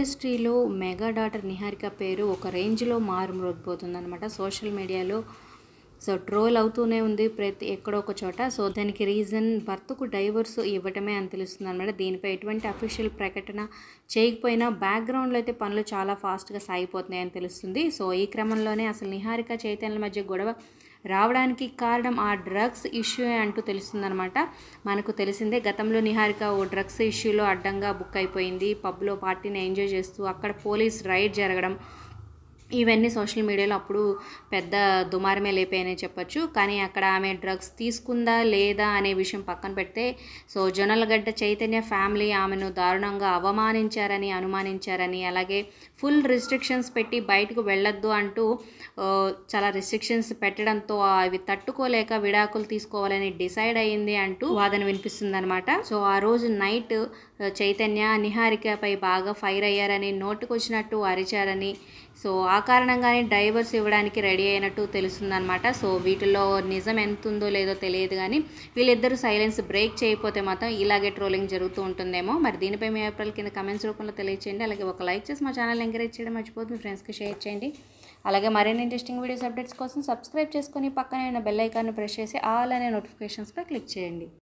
ఇండస్ట్రీలో mega daughter Niharika పేరు ఒక రేంజ్లో మారుమ్రోగిపోతుంది అనమాట సోషల్ మీడియాలో సో ట్రోల్ అవుతూనే ఉంది ప్రతి ఎక్కడో ఒక చోట సో దానికి రీజన్ భర్తకు డైవర్స్ ఇవ్వటమే అని తెలుస్తుంది అనమాట దీనిపై ఎటువంటి అఫీషియల్ ప్రకటన చేయకపోయినా బ్యాక్గ్రౌండ్లో అయితే పనులు చాలా ఫాస్ట్గా సాగిపోతున్నాయి అని తెలుస్తుంది సో ఈ క్రమంలోనే అసలు నిహారిక చైతన్యుల మధ్య గొడవ రావడానికి కారణం ఆ డ్రగ్స్ ఇష్యూ అంటూ తెలుస్తుందనమాట మనకు తెలిసిందే గతంలో నిహారిక ఓ డ్రగ్స్ ఇష్యూలో అడ్డంగా బుక్ అయిపోయింది పబ్లో పార్టీని ఎంజాయ్ చేస్తూ అక్కడ పోలీస్ రైడ్ జరగడం ఇవన్నీ సోషల్ మీడియాలో అప్పుడు పెద్ద దుమారమే లేపాయని చెప్పొచ్చు కానీ అక్కడ ఆమె డ్రగ్స్ తీసుకుందా లేదా అనే విషయం పక్కన పెడితే సో జొన్నలగడ్డ చైతన్య ఫ్యామిలీ ఆమెను దారుణంగా అవమానించారని అనుమానించారని అలాగే ఫుల్ రిస్ట్రిక్షన్స్ పెట్టి బయటకు వెళ్ళొద్దు అంటూ ఆ, చాలా రిస్ట్రిక్షన్స్ పెట్టడంతో అవి తట్టుకోలేక విడాకులు తీసుకోవాలని డిసైడ్ అయ్యింది అంటూ వాదన వినిపిస్తుందన్నమాట సో ఆ రోజు నైట్ చైతన్య నిహారికపై బాగా ఫైర్ అయ్యారని నోటుకొచ్చినట్టు అరిచారని సో ఆ కారణంగానే డైవర్స్ ఇవ్వడానికి రెడీ అయినట్టు తెలుస్తుందన్నమాట సో వీటిలో నిజం ఎంత ఉందో లేదో తెలియదు కానీ వీళ్ళిద్దరూ సైలెన్స్ బ్రేక్ చేయకపోతే మాత్రం ఇలాగే ట్రోలింగ్ జరుగుతూ ఉంటుందేమో మరి దీనిపై మీ అభిప్రాయాలు కింద కమెంట్స్ రూపంలో తెలియచేయండి అలాగే ఒక లైక్ చేసి మా ఛానల్ ఎంకరేజ్ చేయడం మర్చిపోతుంది మీ ఫ్రెండ్స్కి షేర్ చేయండి అలాగే మరిన్ని ఇంట్రెస్టింగ్ వీడియోస్ అప్డేట్స్ కోసం సబ్స్క్రైబ్ చేసుకొని పక్కనే ఉన్న బెల్ ఐకాన్ని ప్రెస్ చేసి ఆల్ అనే నోటిఫికేషన్స్పై క్లిక్ చేయండి